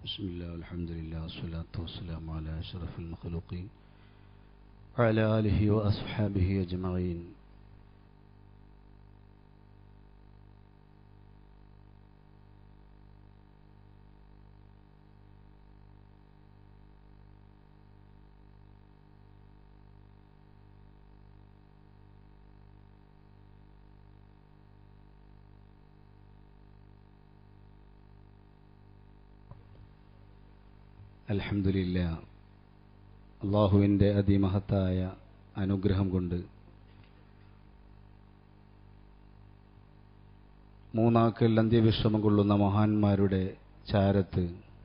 بسم الله والحمد لله والصلاة والسلام على أشرف المخلوقين وعلى آله وأصحابه أجمعين അൽഹംദുലില്ല അള്ളാഹുവിൻ്റെ അതിമഹത്തായ അനുഗ്രഹം കൊണ്ട് മൂന്നാക്കൽ അന്ത്യവിശ്രമം കൊള്ളുന്ന മഹാന്മാരുടെ ചാരത്ത്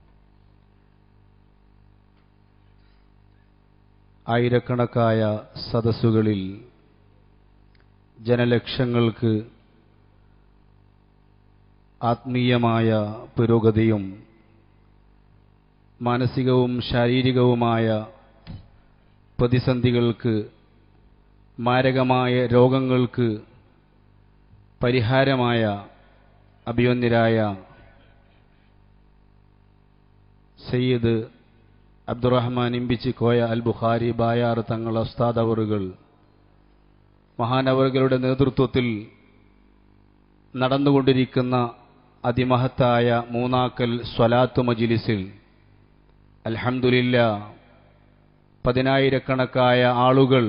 ആയിരക്കണക്കായ സദസ്സുകളിൽ ജനലക്ഷങ്ങൾക്ക് ആത്മീയമായ പുരോഗതിയും മാനസികവും ശാരീരികവുമായ പ്രതിസന്ധികൾക്ക് മാരകമായ രോഗങ്ങൾക്ക് പരിഹാരമായ അഭിവന്യരായ സയ്യിദ് അബ്ദുറഹ്മാൻ ഇമ്പിച്ചി കോയ അൽ ബുഖാരി ബായാർ തങ്ങൾ ഉസ്താദ് അവറുകൾ മഹാനവറുകളുടെ നേതൃത്വത്തിൽ നടന്നുകൊണ്ടിരിക്കുന്ന അതിമഹത്തായ മൂന്നാക്കൽ സ്വലാത്ത് മജിലിസിൽ അൽഹംദുലില്ല പതിനായിരക്കണക്കായ ആളുകൾ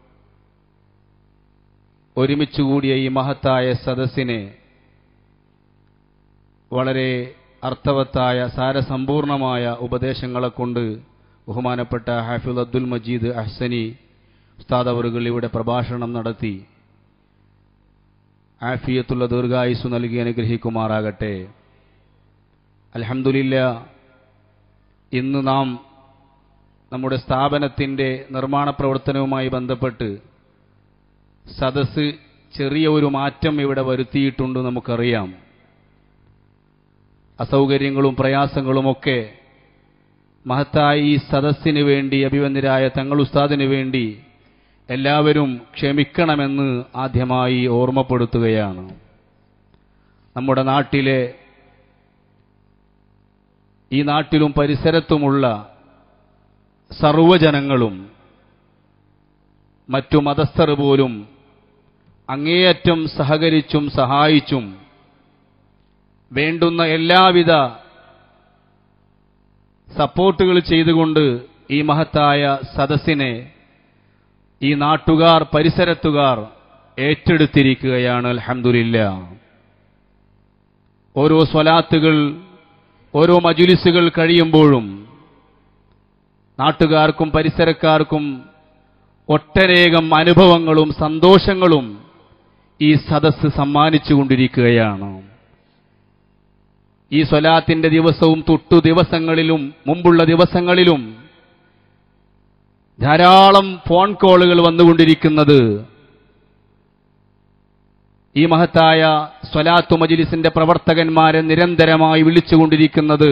ഒരുമിച്ച് കൂടിയ ഈ മഹത്തായ സദസ്സിനെ വളരെ അർത്ഥവത്തായ സാരസമ്പൂർണമായ ഉപദേശങ്ങളെ കൊണ്ട് ബഹുമാനപ്പെട്ട ഹാഫിദ് അബ്ദുൽ മജീദ് അഹ്സനി ഉസ്താദ് അവറുകൾ ഇവിടെ പ്രഭാഷണം നടത്തി ആഫിയത്തുള്ള ദീർഘായുസ് നൽകി അനുഗ്രഹിക്കുമാറാകട്ടെ അൽഹംദുലില്ല ഇന്ന് നാം നമ്മുടെ സ്ഥാപനത്തിൻ്റെ നിർമ്മാണ പ്രവർത്തനവുമായി ബന്ധപ്പെട്ട് സദസ് ചെറിയ ഒരു മാറ്റം ഇവിടെ വരുത്തിയിട്ടുണ്ട് നമുക്കറിയാം അസൗകര്യങ്ങളും പ്രയാസങ്ങളുമൊക്കെ മഹത്തായ ഈ സദസ്സിന് വേണ്ടി അഭിവന്ദരായ തങ്ങൾ ഉസ്താദിന് വേണ്ടി എല്ലാവരും ക്ഷമിക്കണമെന്ന് ആദ്യമായി ഓർമ്മപ്പെടുത്തുകയാണ് നമ്മുടെ നാട്ടിലെ ഈ നാട്ടിലും പരിസരത്തുമുള്ള സർവജനങ്ങളും മറ്റു മതസ്ഥർ പോലും അങ്ങേയറ്റം സഹകരിച്ചും സഹായിച്ചും വേണ്ടുന്ന എല്ലാവിധ സപ്പോർട്ടുകൾ ചെയ്തുകൊണ്ട് ഈ മഹത്തായ സദസ്സിനെ ഈ നാട്ടുകാർ പരിസരത്തുകാർ ഏറ്റെടുത്തിരിക്കുകയാണ് അൽഹംദുലില്ല ഓരോ സ്വലാത്തുകൾ ഓരോ മജുലിസുകൾ കഴിയുമ്പോഴും നാട്ടുകാർക്കും പരിസരക്കാർക്കും ഒട്ടനേകം അനുഭവങ്ങളും സന്തോഷങ്ങളും ഈ സദസ്സ് സമ്മാനിച്ചുകൊണ്ടിരിക്കുകയാണ് ഈ സ്വലാത്തിന്റെ ദിവസവും തൊട്ടു ദിവസങ്ങളിലും മുമ്പുള്ള ദിവസങ്ങളിലും ധാരാളം ഫോൺ കോളുകൾ വന്നുകൊണ്ടിരിക്കുന്നത് ഈ മഹത്തായ സ്വലാത്തു മജിലിസിന്റെ പ്രവർത്തകന്മാരെ നിരന്തരമായി വിളിച്ചുകൊണ്ടിരിക്കുന്നത്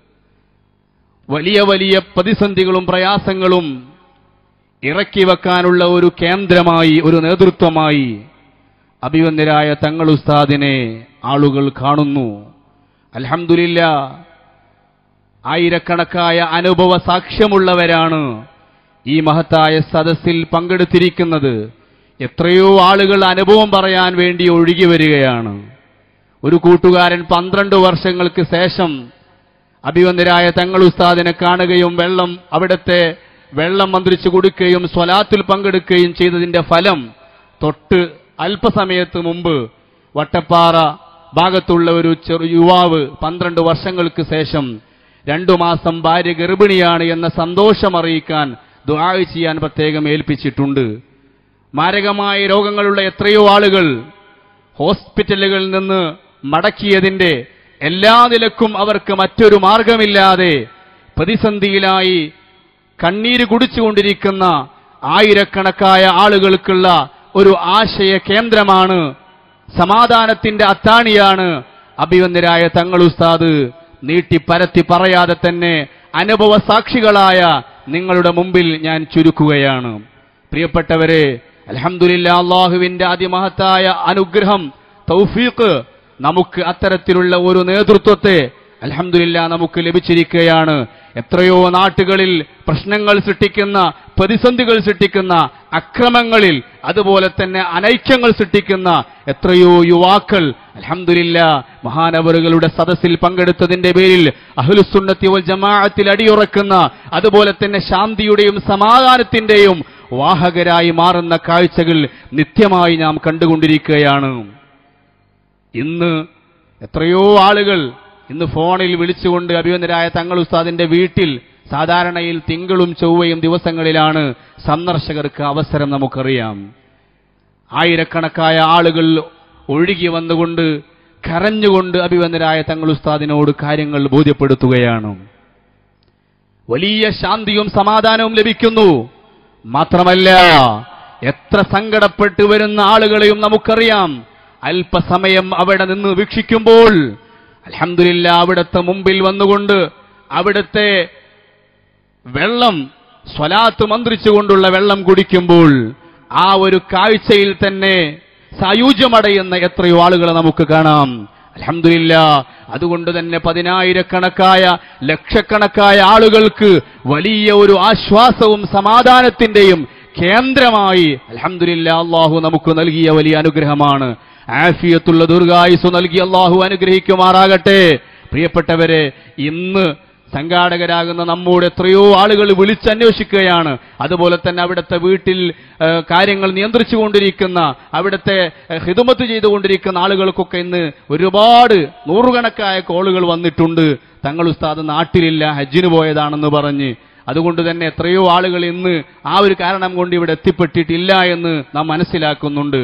വലിയ വലിയ പ്രതിസന്ധികളും പ്രയാസങ്ങളും ഇറക്കി വെക്കാനുള്ള ഒരു കേന്ദ്രമായി ഒരു നേതൃത്വമായി അഭിവന്ദരായ തങ്ങൾ ഉസ്താദിനെ ആളുകൾ കാണുന്നു അൽഹംദുലില്ല ആയിരക്കണക്കായ അനുഭവ സാക്ഷ്യമുള്ളവരാണ് ഈ മഹത്തായ സദസ്സിൽ പങ്കെടുത്തിരിക്കുന്നത് എത്രയോ ആളുകൾ അനുഭവം പറയാൻ വേണ്ടി ഒഴുകി വരികയാണ് ഒരു കൂട്ടുകാരൻ പന്ത്രണ്ട് വർഷങ്ങൾക്ക് ശേഷം അഭിവന്ദരായ തങ്ങൾ ഉസ്താദിനെ കാണുകയും വെള്ളം അവിടുത്തെ വെള്ളം മന്ത്രിച്ചു കൊടുക്കുകയും സ്വലാത്തിൽ പങ്കെടുക്കുകയും ചെയ്തതിന്റെ ഫലം തൊട്ട് അല്പസമയത്ത് മുമ്പ് വട്ടപ്പാറ ഭാഗത്തുള്ള ഒരു ചെറു യുവാവ് പന്ത്രണ്ട് വർഷങ്ങൾക്ക് ശേഷം രണ്ടു മാസം ഭാര്യ ഗർഭിണിയാണ് എന്ന സന്തോഷം അറിയിക്കാൻ ദുആ ചെയ്യാൻ പ്രത്യേകം ഏൽപ്പിച്ചിട്ടുണ്ട് മാരകമായ രോഗങ്ങളുള്ള എത്രയോ ആളുകൾ ഹോസ്പിറ്റലുകളിൽ നിന്ന് മടക്കിയതിന്റെ എല്ലാ നിലക്കും അവർക്ക് മറ്റൊരു മാർഗമില്ലാതെ പ്രതിസന്ധിയിലായി കണ്ണീര് കുടിച്ചുകൊണ്ടിരിക്കുന്ന ആയിരക്കണക്കായ ആളുകൾക്കുള്ള ഒരു ആശയ കേന്ദ്രമാണ് സമാധാനത്തിന്റെ അത്താണിയാണ് അഭിവന്ദരായ തങ്ങൾ ഉസ്താദ് നീട്ടി പരത്തി പറയാതെ തന്നെ അനുഭവ സാക്ഷികളായ നിങ്ങളുടെ മുമ്പിൽ ഞാൻ ചുരുക്കുകയാണ് പ്രിയപ്പെട്ടവരെ അലഹമുല്ല അള്ളാഹുവിന്റെ അതിമഹത്തായ അനുഗ്രഹം തൗഫീഖ് നമുക്ക് അത്തരത്തിലുള്ള ഒരു നേതൃത്വത്തെ അൽഹംദുലില്ലാ നമുക്ക് ലഭിച്ചിരിക്കുകയാണ് എത്രയോ നാട്ടുകളിൽ പ്രശ്നങ്ങൾ സൃഷ്ടിക്കുന്ന പ്രതിസന്ധികൾ സൃഷ്ടിക്കുന്ന അക്രമങ്ങളിൽ അതുപോലെ തന്നെ അനൈക്യങ്ങൾ സൃഷ്ടിക്കുന്ന എത്രയോ യുവാക്കൾ അൽഹംദുലില്ല മഹാനവറുകളുടെ സദസ്സിൽ പങ്കെടുത്തതിന്റെ പേരിൽ അഹ്ലുസുന്നത്തി വൽ ജമാഅത്തിൽ അടിയുറക്കുന്ന അതുപോലെ തന്നെ ശാന്തിയുടെയും സമാധാനത്തിന്റെയും വാഹകരായി മാറുന്ന കാഴ്ചകൾ നിത്യമായി നാം കണ്ടുകൊണ്ടിരിക്കുകയാണ് ഇന്ന് എത്രയോ ആളുകൾ ഇന്ന് ഫോണിൽ വിളിച്ചുകൊണ്ട് അഭിവന്ദരായ തങ്ങൾ ഉസ്താദിന്റെ വീട്ടിൽ സാധാരണയിൽ തിങ്കളും ചൊവ്വയും ദിവസങ്ങളിലാണ് സന്ദർശകർക്ക് അവസരം നമുക്കറിയാം ആയിരക്കണക്കായ ആളുകൾ ഒഴുകി വന്നുകൊണ്ട് കരഞ്ഞുകൊണ്ട് അഭിവന്ദരായ തങ്ങൾ ഉസ്താദിനോട് കാര്യങ്ങൾ ബോധ്യപ്പെടുത്തുകയാണ് വലിയ ശാന്തിയും സമാധാനവും ലഭിക്കുന്നു മാത്രമല്ല എത്ര സങ്കടപ്പെട്ട് വരുന്ന ആളുകളെയും നമുക്കറിയാം അല്പസമയം അവിടെ നിന്ന് വീക്ഷിക്കുമ്പോൾ അൽഹംദുലില്ല അവിടുത്തെ മുമ്പിൽ വന്നുകൊണ്ട് അവിടുത്തെ വെള്ളം സ്വലാത്ത് മന്ത്രിച്ചുകൊണ്ടുള്ള വെള്ളം കുടിക്കുമ്പോൾ ആ ഒരു കാഴ്ചയിൽ തന്നെ സായുജ്യമടയുന്ന എത്രയോ ആളുകളെ നമുക്ക് കാണാം അൽഹംദുലില്ല അതുകൊണ്ട് തന്നെ പതിനായിരക്കണക്കായ ലക്ഷക്കണക്കായ ആളുകൾക്ക് വലിയ ഒരു ആശ്വാസവും സമാധാനത്തിന്റെയും കേന്ദ്രമായി അൽഹംദുലില്ല അള്ളാഹു നമുക്ക് നൽകിയ വലിയ അനുഗ്രഹമാണ് ആഫിയത്തുള്ള ദീർഘായുസ് നൽകി അള്ളാഹു അനുഗ്രഹിക്കുമാറാകട്ടെ പ്രിയപ്പെട്ടവരെ ഇന്ന് സംഘാടകരാകുന്ന നമ്മോട് എത്രയോ ആളുകൾ വിളിച്ചന്വേഷിക്കുകയാണ് അതുപോലെ തന്നെ അവിടുത്തെ വീട്ടിൽ ആ, കാര്യങ്ങൾ നിയന്ത്രിച്ചുകൊണ്ടിരിക്കുന്ന അവിടുത്തെ ഹിതുമത്ത് ചെയ്തുകൊണ്ടിരിക്കുന്ന ആളുകൾക്കൊക്കെ ഇന്ന് ഒരുപാട് നൂറുകണക്കായ കോളുകൾ വന്നിട്ടുണ്ട് തങ്ങൾ ഉസ്താദ് നാട്ടിലില്ല ഹജ്ജിന് പോയതാണെന്ന് പറഞ്ഞ് അതുകൊണ്ട് തന്നെ എത്രയോ ആളുകൾ ഇന്ന് ആ ഒരു കാരണം കൊണ്ട് ഇവിടെ എത്തിപ്പെട്ടിട്ടില്ല എന്ന് നാം മനസ്സിലാക്കുന്നുണ്ട്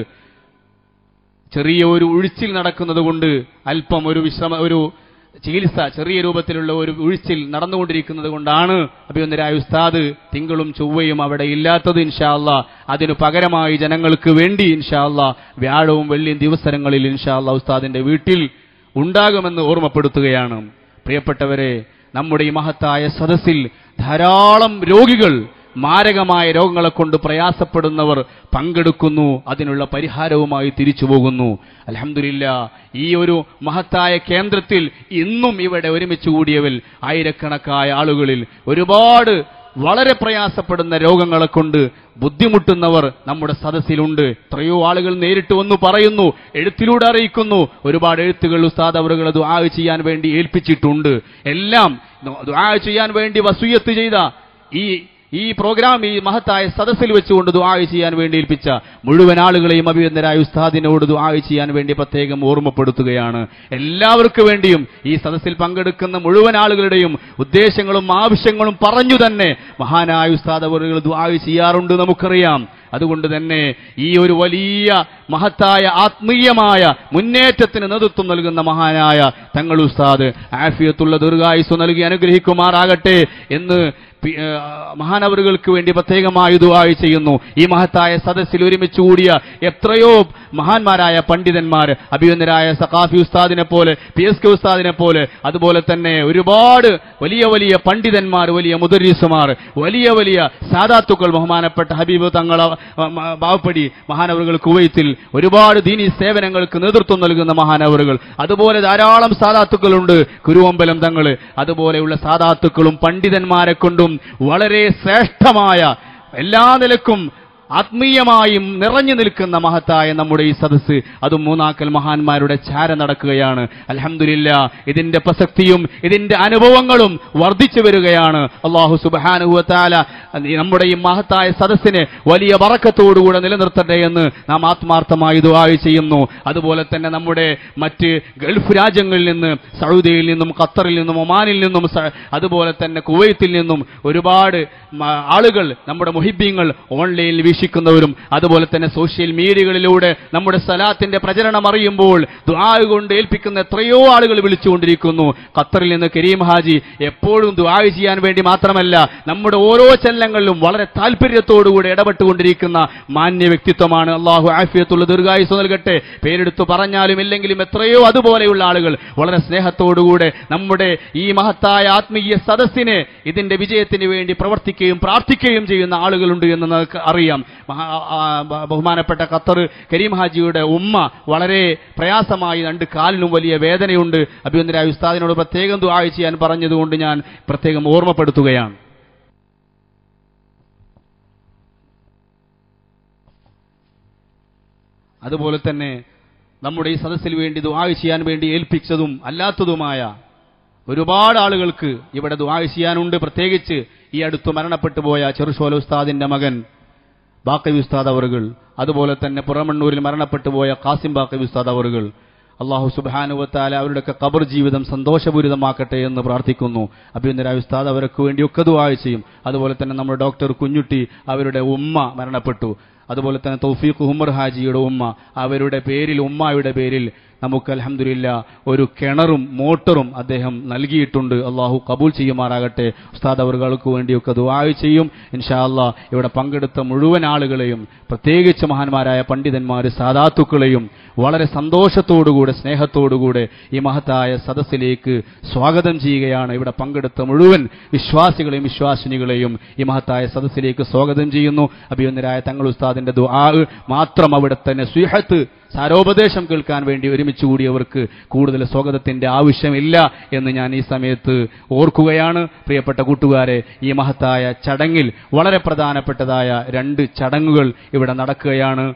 ചെറിയ ഒരു ഉഴിച്ചിൽ നടക്കുന്നത് കൊണ്ട് അല്പം ഒരു വിശ്രമ ഒരു ചികിത്സ ചെറിയ രൂപത്തിലുള്ള ഒരു ഉഴിച്ചിൽ നടന്നുകൊണ്ടിരിക്കുന്നത് കൊണ്ടാണ് അഭിവന്ദരായ ഉസ്താദ് തിങ്കളും ചൊവ്വയും അവിടെ ഇല്ലാത്തത് ഇൻഷാല്ല അതിനു പകരമായി ജനങ്ങൾക്ക് വേണ്ടി ഇൻഷാല്ല വ്യാഴവും വെള്ളിയും ദിവസങ്ങളിൽ ഇൻഷാല്ല ഉസ്താദിന്റെ വീട്ടിൽ ഉണ്ടാകുമെന്ന് ഓർമ്മപ്പെടുത്തുകയാണ് പ്രിയപ്പെട്ടവരെ നമ്മുടെ ഈ മഹത്തായ സദസ്സിൽ ധാരാളം രോഗികൾ മാരകമായ രോഗങ്ങളെ കൊണ്ട് പ്രയാസപ്പെടുന്നവർ പങ്കെടുക്കുന്നു അതിനുള്ള പരിഹാരവുമായി തിരിച്ചു പോകുന്നു അലഹമില്ല ഈ ഒരു മഹത്തായ കേന്ദ്രത്തിൽ ഇന്നും ഇവിടെ ഒരുമിച്ച് കൂടിയവൽ ആയിരക്കണക്കായ ആളുകളിൽ ഒരുപാട് വളരെ പ്രയാസപ്പെടുന്ന രോഗങ്ങളെ കൊണ്ട് ബുദ്ധിമുട്ടുന്നവർ നമ്മുടെ സദസ്സിലുണ്ട് എത്രയോ ആളുകൾ നേരിട്ട് വന്നു പറയുന്നു എഴുത്തിലൂടെ അറിയിക്കുന്നു ഒരുപാട് എഴുത്തുകൾ ഉസ്താദ് അവറുകൾ ദുആ ചെയ്യാൻ വേണ്ടി ഏൽപ്പിച്ചിട്ടുണ്ട് എല്ലാം ദുആ ചെയ്യാൻ വേണ്ടി വസൂയത്ത് ചെയ്ത ഈ ഈ പ്രോഗ്രാം ഈ മഹത്തായ സദസ്സിൽ വെച്ചുകൊണ്ട് ദുആ ചെയ്യാൻ വേണ്ടി ഏൽപ്പിച്ച മുഴുവൻ ആളുകളെയും അഭിനന്ദനായ ഉസ്താദിനോട് ദുആ ചെയ്യാൻ വേണ്ടി പ്രത്യേകം ഓർമ്മപ്പെടുത്തുകയാണ് എല്ലാവർക്കും വേണ്ടിയും ഈ സദസ്സിൽ പങ്കെടുക്കുന്ന മുഴുവൻ ആളുകളുടെയും ഉദ്ദേശങ്ങളും ആവശ്യങ്ങളും പറഞ്ഞു തന്നെ മഹാനായ ഉസ്താദ് അവറുകൾ ദുആ ചെയ്യാറുണ്ട് നമുക്കറിയാം അതുകൊണ്ട് തന്നെ ഈ ഒരു വലിയ മഹത്തായ ആത്മീയമായ മുന്നേറ്റത്തിന് നേതൃത്വം നൽകുന്ന മഹാനായ തങ്ങൾ ഉസ്താദ് ആഫിയത്തുള്ള ദീർഘായുസ് നൽകി അനുഗ്രഹിക്കുമാറാകട്ടെ എന്ന് പി- ആ, മഹാനവറുകൾക്ക് വേണ്ടി പ്രത്യേകമായി ദുആയി ചെയ്യുന്നു ഈ മഹത്തായ സദസ്സിൽ ഒരുമിച്ച് കൂടിയ എത്രയോ മഹാന്മാരായ പണ്ഡിതന്മാർ അഭിനന്ദരായ സഖാഫി ഉസ്താദിനെ പോലെ പി എസ് കെ ഉസ്താദിനെ പോലെ അതുപോലെ തന്നെ ഒരുപാട് വലിയ വലിയ പണ്ഡിതന്മാർ വലിയ മുദരീസുമാർ വലിയ വലിയ സാദാത്തുക്കൾ ബഹുമാനപ്പെട്ട ഹബീബ് തങ്ങള ബാവപ്പടി മഹാനവറുകൾ കുവൈത്തിൽ ഒരുപാട് ദീനി സേവനങ്ങൾക്ക് നേതൃത്വം നൽകുന്ന മഹാനവറുകൾ അതുപോലെ ധാരാളം സാദാത്തുക്കളുണ്ട് കുരുവമ്പലം തങ്ങള് അതുപോലെയുള്ള സാദാത്തുക്കളും പണ്ഡിതന്മാരെ കൊണ്ടും വളരെ ശ്രേഷ്ഠമായ എല്ലാ നിലക്കും ആത്മീയമായും നിറഞ്ഞു നിൽക്കുന്ന മഹത്തായ നമ്മുടെ ഈ സദസ്സ് അതും മൂന്നാക്കൽ മഹാന്മാരുടെ ചാര നടക്കുകയാണ് അലഹമില്ല ഇതിന്റെ പ്രസക്തിയും ഇതിന്റെ അനുഭവങ്ങളും വർദ്ധിച്ചു വരികയാണ് അള്ളാഹു സുബാനുഹുവത്താല നമ്മുടെ ഈ മഹത്തായ സദസ്സിനെ വലിയ വറക്കത്തോടുകൂടെ നിലനിർത്തട്ടെ എന്ന് നാം ആത്മാർത്ഥമായി ദുആയി ചെയ്യുന്നു അതുപോലെ തന്നെ നമ്മുടെ മറ്റ് ഗൾഫ് രാജ്യങ്ങളിൽ നിന്ന് സൗദിയിൽ നിന്നും ഖത്തറിൽ നിന്നും ഒമാനിൽ നിന്നും സ- അതുപോലെ തന്നെ കുവൈത്തിൽ നിന്നും ഒരുപാട് മ- ആളുകൾ നമ്മുടെ മുഹിബ്യങ്ങൾ ഓൺലൈനിൽ വീക്ഷിക്കുന്നവരും അതുപോലെ തന്നെ സോഷ്യൽ മീഡിയകളിലൂടെ നമ്മുടെ സലാത്തിന്റെ പ്രചരണം അറിയുമ്പോൾ ദുആ കൊണ്ട് ഏൽപ്പിക്കുന്ന എത്രയോ ആളുകൾ വിളിച്ചുകൊണ്ടിരിക്കുന്നു ഖത്തറിൽ നിന്ന് കരീം ഹാജി എപ്പോഴും ദുആ ചെയ്യാൻ വേണ്ടി മാത്രമല്ല നമ്മുടെ ഓരോ ചലനങ്ങളിലും വളരെ താല്പര്യത്തോടുകൂടി ഇടപെട്ടുകൊണ്ടിരിക്കുന്ന മാന്യ വ്യക്തിത്വമാണ് അള്ളാഹു ആഫിയത്തുള്ള ദീർഘായുസ് നൽകട്ടെ പേരെടുത്തു പറഞ്ഞാലും ഇല്ലെങ്കിലും എത്രയോ അതുപോലെയുള്ള ആളുകൾ വളരെ സ്നേഹത്തോടുകൂടെ നമ്മുടെ ഈ മഹത്തായ ആത്മീയ സദസ്സിനെ ഇതിന്റെ വിജയത്തിന് വേണ്ടി പ്രവർത്തിക്കുകയും പ്രാർത്ഥിക്കുകയും ചെയ്യുന്ന ആളുകളുണ്ട് എന്ന് നമുക്ക് അറിയാം മഹാ ആ, ബ- ബഹുമാനപ്പെട്ട ഖത്തർ കരീം ഹാജിയുടെ ഉമ്മ വളരെ പ്രയാസമായി രണ്ട് കാലിനും വലിയ വേദനയുണ്ട് അഭിനന്ദരായ ഉസ്താദിനോട് പ്രത്യേകം ദുആ ചെയ്യാൻ പറഞ്ഞതുകൊണ്ട് ഞാൻ പ്രത്യേകം ഓർമ്മപ്പെടുത്തുകയാണ് അതുപോലെ തന്നെ നമ്മുടെ ഈ സദസ്സിൽ വേണ്ടി ദുആ ചെയ്യാൻ വേണ്ടി ഏൽപ്പിച്ചതും അല്ലാത്തതുമായ ഒരുപാട് ആളുകൾക്ക് ഇവിടെ ദുആ ചെയ്യാനുണ്ട് പ്രത്യേകിച്ച് ഈ അടുത്ത് മരണപ്പെട്ടു പോയ ചെറുശോല ഉസ്താദിന്റെ മകൻ ബാക്കവി ഉസ്താദ് അവറുകൾ അതുപോലെ തന്നെ പുറമണ്ണൂരിൽ മരണപ്പെട്ടു പോയ കാസിം ബാക്കവി ഉസ്താദ് അവറുകൾ അള്ളാഹു സുബാനുവത്താല അവരുടെയൊക്കെ ഖബർ ജീവിതം സന്തോഷപൂരിതമാക്കട്ടെ എന്ന് പ്രാർത്ഥിക്കുന്നു അഭിനന്ദരായ ഉസ്താദ് അവർക്ക് വേണ്ടി ഒക്കെ ദുആ ചെയ്യും അതുപോലെ തന്നെ നമ്മുടെ ഡോക്ടർ കുഞ്ഞുട്ടി അവരുടെ ഉമ്മ മരണപ്പെട്ടു അതുപോലെ തന്നെ തൗഫീഖ് ഉമർ ഹാജിയുടെ ഉമ്മ അവരുടെ പേരിൽ ഉമ്മായുടെ പേരിൽ നമുക്ക് അലഹമില്ല ഒരു കിണറും മോട്ടറും അദ്ദേഹം നൽകിയിട്ടുണ്ട് അള്ളാഹു കബൂൽ ചെയ്യുമാറാകട്ടെ ഉസ്താദ് അവർക്ക് വേണ്ടിയൊക്കെ ദുആ ചെയ്യും ഇൻഷാ അല്ലാ ഇവിടെ പങ്കെടുത്ത മുഴുവൻ ആളുകളെയും പ്രത്യേകിച്ച് മഹാന്മാരായ പണ്ഡിതന്മാർ സാധാത്തുക്കളെയും വളരെ സന്തോഷത്തോടുകൂടെ സ്നേഹത്തോടുകൂടെ ഈ മഹത്തായ സദസ്സിലേക്ക് സ്വാഗതം ചെയ്യുകയാണ് ഇവിടെ പങ്കെടുത്ത മുഴുവൻ വിശ്വാസികളെയും വിശ്വാസിനികളെയും ഈ മഹത്തായ സദസ്സിലേക്ക് സ്വാഗതം ചെയ്യുന്നു അഭിയന്നരായ തങ്ങൾ ഉസ്താദിന്റെ ദുആ മാത്രം അവിടെ തന്നെ സ്വീഹത്ത് സാരോപദേശം കേൾക്കാൻ വേണ്ടി ഒരുമിച്ച് കൂടിയവർക്ക് കൂടുതൽ സ്വാഗതത്തിന്റെ ആവശ്യമില്ല എന്ന് ഞാൻ ഈ സമയത്ത് ഓർക്കുകയാണ് പ്രിയപ്പെട്ട കൂട്ടുകാരെ ഈ മഹത്തായ ചടങ്ങിൽ വളരെ പ്രധാനപ്പെട്ടതായ രണ്ട് ചടങ്ങുകൾ ഇവിടെ നടക്കുകയാണ്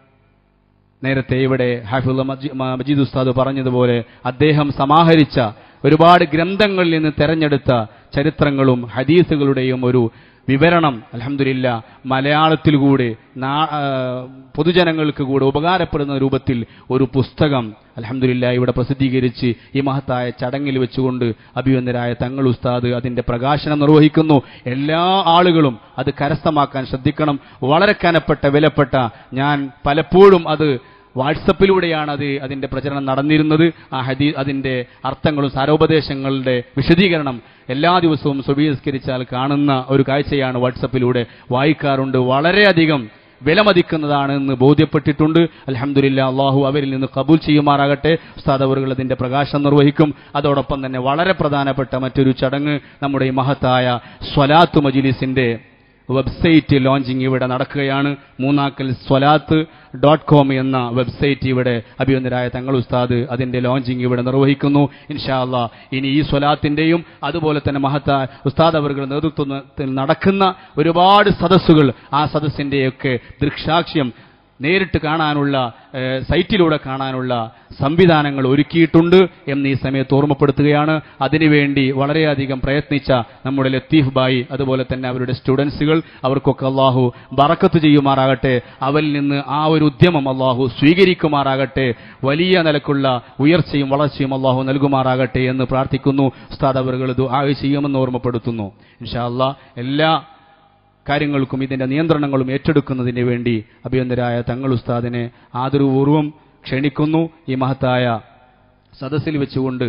നേരത്തെ ഇവിടെ ഹാഫിദ് മജി- മ- മജീദ് ഉസ്താദ് പറഞ്ഞതുപോലെ അദ്ദേഹം സമാഹരിച്ച ഒരുപാട് ഗ്രന്ഥങ്ങളിൽ നിന്ന് തെരഞ്ഞെടുത്ത ചരിത്രങ്ങളും ഹദീസുകളുടെയും ഒരു വിവരണം അലഹമില്ല മലയാളത്തിൽ കൂടെ നാ- ആ, പൊതുജനങ്ങൾക്ക് കൂടെ ഉപകാരപ്പെടുന്ന രൂപത്തിൽ ഒരു പുസ്തകം അലഹമില്ല ഇവിടെ പ്രസിദ്ധീകരിച്ച് ഈ മഹത്തായ ചടങ്ങിൽ വെച്ചുകൊണ്ട് അഭിവന്ദരായ തങ്ങൾ ഉസ്താദ് അതിന്റെ പ്രകാശനം നിർവഹിക്കുന്നു എല്ലാ ആളുകളും അത് കരസ്ഥമാക്കാൻ ശ്രദ്ധിക്കണം വളരെ കനപ്പെട്ട വിലപ്പെട്ട ഞാൻ പലപ്പോഴും അത് വാട്സപ്പിലൂടെയാണ് അത് അതിന്റെ പ്രചരണം നടന്നിരുന്നത് ആ ഹദീ അതിന്റെ അർത്ഥങ്ങളും സാരോപദേശങ്ങളുടെ വിശദീകരണം എല്ലാ ദിവസവും സുബീസ്കരിച്ചാൽ കാണുന്ന ഒരു കാഴ്ചയാണ് വാട്സപ്പിലൂടെ വായിക്കാറുണ്ട് വളരെയധികം വിലമതിക്കുന്നതാണെന്ന് ബോധ്യപ്പെട്ടിട്ടുണ്ട് അലഹമില്ല അള്ളാഹു അവരിൽ നിന്ന് കബൂൽ ചെയ്യുമാറാകട്ടെ ഉസ്താദ് അവറുകൾ അതിന്റെ പ്രകാശം നിർവഹിക്കും അതോടൊപ്പം തന്നെ വളരെ പ്രധാനപ്പെട്ട മറ്റൊരു ചടങ്ങ് നമ്മുടെ ഈ മഹത്തായ സ്വലാത്ത് മജിലിസിന്റെ വെബ്സൈറ്റ് ലോഞ്ചിങ് ഇവിടെ നടക്കുകയാണ് മൂന്നാക്കൽ സ്വലാത്ത് ഡോട്ട് കോം എന്ന വെബ്സൈറ്റ് ഇവിടെ അഭിനന്ദരായ തങ്ങൾ ഉസ്താദ് അതിന്റെ ലോഞ്ചിങ് ഇവിടെ നിർവഹിക്കുന്നു ഇൻഷാ അല്ലാ ഇനി ഈ സ്വലാത്തിന്റെയും അതുപോലെ തന്നെ മഹത്ത ഉസ്താദ് അവരുടെ നേതൃത്വത്തിൽ നടക്കുന്ന ഒരുപാട് സദസ്സുകൾ ആ സദസ്സിന്റെയൊക്കെ ദൃക്സാക്ഷ്യം നേരിട്ട് കാണാനുള്ള ഏഹ്, സൈറ്റിലൂടെ കാണാനുള്ള സംവിധാനങ്ങൾ ഒരുക്കിയിട്ടുണ്ട് എന്ന് ഈ സമയത്ത് ഓർമ്മപ്പെടുത്തുകയാണ് അതിനുവേണ്ടി വളരെയധികം പ്രയത്നിച്ച നമ്മുടെ ലത്തീഫ് ബായി അതുപോലെ തന്നെ അവരുടെ സ്റ്റുഡൻസുകൾ അവർക്കൊക്കെ അള്ളാഹു ബറക്കത്ത് ചെയ്യുമാറാകട്ടെ അവരിൽ നിന്ന് ആ ഒരു ഉദ്യമം അള്ളാഹു സ്വീകരിക്കുമാറാകട്ടെ വലിയ നിലക്കുള്ള ഉയർച്ചയും വളർച്ചയും അള്ളാഹു നൽകുമാറാകട്ടെ എന്ന് പ്രാർത്ഥിക്കുന്നു ഉസ്താദ് അവറുകൾ ദുആ ചെയ്യുമെന്ന് ഓർമ്മപ്പെടുത്തുന്നു ഇൻഷാ അല്ലാ എല്ലാ കാര്യങ്ങൾക്കും ഇതിന്റെ നിയന്ത്രണങ്ങളും ഏറ്റെടുക്കുന്നതിന് വേണ്ടി അഭിനന്ദരായ തങ്ങൾ ഉസ്താദിനെ ആദരപൂർവ്വം ക്ഷണിക്കുന്നു ഈ മഹത്തായ സദസ്സിൽ വെച്ചുകൊണ്ട്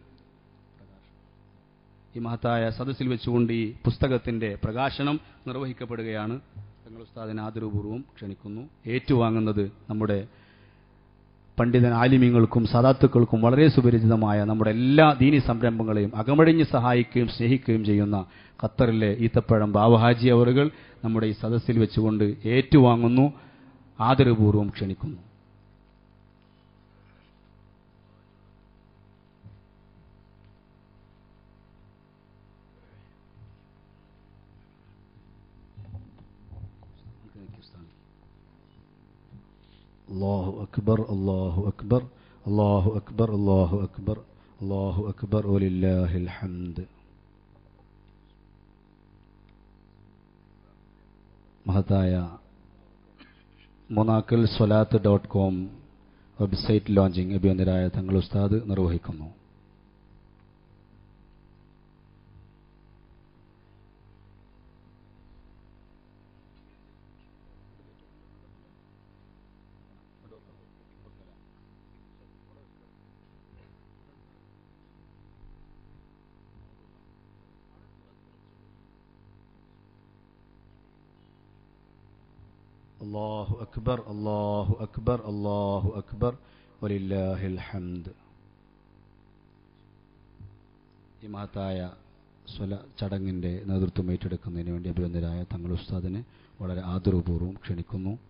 ഈ മഹത്തായ സദസ്സിൽ വെച്ചുകൊണ്ട് ഈ പുസ്തകത്തിന്റെ പ്രകാശനം നിർവഹിക്കപ്പെടുകയാണ് തങ്ങൾ ഉസ്താദിനെ ആദരപൂർവ്വം ക്ഷണിക്കുന്നു ഏറ്റുവാങ്ങുന്നത് നമ്മുടെ പണ്ഡിതൻ ആലിമ്യങ്ങൾക്കും സദാത്തുക്കൾക്കും വളരെ സുപരിചിതമായ നമ്മുടെ എല്ലാ ദീനി സംരംഭങ്ങളെയും അകമഴിഞ്ഞ് സഹായിക്കുകയും സ്നേഹിക്കുകയും ചെയ്യുന്ന ഖത്തറിലെ ഈത്തപ്പഴം ബാവഹാജി അവറുകൾ നമ്മുടെ ഈ സദസ്സിൽ വെച്ചുകൊണ്ട് ഏറ്റുവാങ്ങുന്നു ആദരപൂർവ്വം ക്ഷണിക്കുന്നു الله أكبر الله أكبر الله أكبر الله أكبر الله أكبر ولله الحمد മഹത്തായ മൊനാക്കൽ സ്വലാത്ത് ഡോട്ട് കോം വെബ്സൈറ്റ് ലോഞ്ചിങ് അഭിനന്ദരായ തങ്ങൾ ഉസ്താദ് നിർവഹിക്കുന്നു الله أكبر الله أكبر الله أكبر ولله الحمد ഈ മഹത്തായ സ്വല ചടങ്ങിൻ്റെ നേതൃത്വം ഏറ്റെടുക്കുന്നതിന് വേണ്ടി അഭിനന്ദരായ തങ്ങൾ ഉസ്താദിനെ വളരെ ആദരവപൂർവ്വം ക്ഷണിക്കുന്നു